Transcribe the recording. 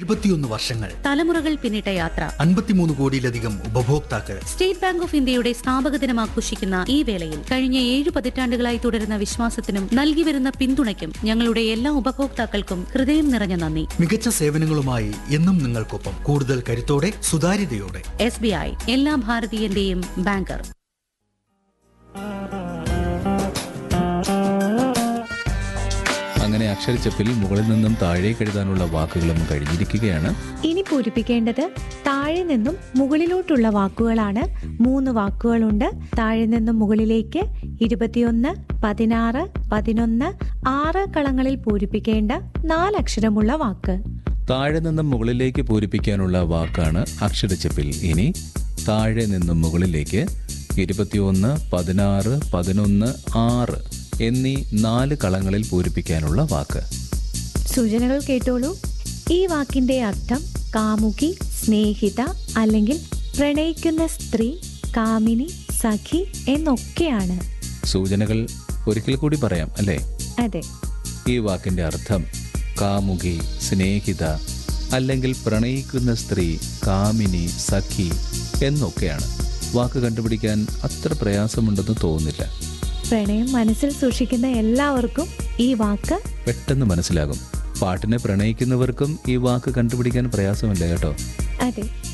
എഴുപത്തിയൊന്ന് വർഷങ്ങൾ തലമുറകൾ പിന്നിട്ട യാത്ര അൻപത്തിമൂന്ന് കോടിയിലധികം ഉപഭോക്താക്കൾ സ്റ്റേറ്റ് ബാങ്ക് ഓഫ് ഇന്ത്യയുടെ സ്ഥാപക ദിനം ആഘോഷിക്കുന്ന ഈ വേളയിൽ കഴിഞ്ഞ ഏഴ് പതിറ്റാണ്ടുകളായി തുടരുന്ന വിശ്വാസത്തിനും നൽകി വരുന്ന പിന്തുണയ്ക്കും ഞങ്ങളുടെ എല്ലാ ഉപഭോക്താക്കൾക്കും ഹൃദയം നിറഞ്ഞ നന്ദി മികച്ച സേവനങ്ങളുമായി എന്നും നിങ്ങൾക്കൊപ്പം കൂടുതൽ കരുത്തോടെ സുതാര്യതയോടെ എസ് ബി ഐ എല്ലാ ഭാരതീയന്റെയും ബാങ്കർ അങ്ങനെ അക്ഷരച്ചപ്പിൽ മുകളിൽ നിന്നും താഴേക്ക് എഴുതാനുള്ള വാക്കുകളും കഴിഞ്ഞിരിക്കുകയാണ് ഇനി പൂരിപ്പിക്കേണ്ടത് താഴെ നിന്നും മുകളിലോട്ടുള്ള വാക്കുകളാണ് മൂന്ന് വാക്കുകളുണ്ട് താഴെ നിന്നും മുകളിലേക്ക് ഇരുപത്തിയൊന്ന് പതിനാറ് പതിനൊന്ന് ആറ് കളങ്ങളിൽ പൂരിപ്പിക്കേണ്ട നാലക്ഷരമുള്ള വാക്ക് താഴെ നിന്നും മുകളിലേക്ക് പൂരിപ്പിക്കാനുള്ള വാക്കാണ് അക്ഷരച്ചപ്പിൽ ഇനി താഴെ നിന്നും മുകളിലേക്ക് ഇരുപത്തിയൊന്ന് പതിനാറ് പതിനൊന്ന് ആറ് എന്നീ നാല് കളങ്ങളിൽ പൂരിപ്പിക്കാനുള്ള വാക്ക് സൂചനകൾ കേട്ടോളൂ ഈ വാക്കിന്റെ അർത്ഥം കാമുകി സ്നേഹിത അല്ലെങ്കിൽ പ്രണയിക്കുന്ന സ്ത്രീ കാമിനി സഖി എന്നൊക്കെയാണ് സൂചനകൾ ഒരിക്കൽ കൂടി പറയാം അല്ലേ അതെ ഈ വാക്കിന്റെ അർത്ഥം കാമുകി സ്നേഹിത അല്ലെങ്കിൽ പ്രണയിക്കുന്ന സ്ത്രീ കാമിനി സഖി എന്നൊക്കെയാണ് വാക്ക് കണ്ടുപിടിക്കാൻ അത്ര പ്രയാസമുണ്ടെന്ന് തോന്നുന്നില്ല പ്രണയം മനസ്സിൽ സൂക്ഷിക്കുന്ന എല്ലാവർക്കും ഈ വാക്ക് പെട്ടെന്ന് മനസ്സിലാകും പാട്ടിനെ പ്രണയിക്കുന്നവർക്കും ഈ വാക്ക് കണ്ടുപിടിക്കാൻ പ്രയാസമില്ല കേട്ടോ അതെ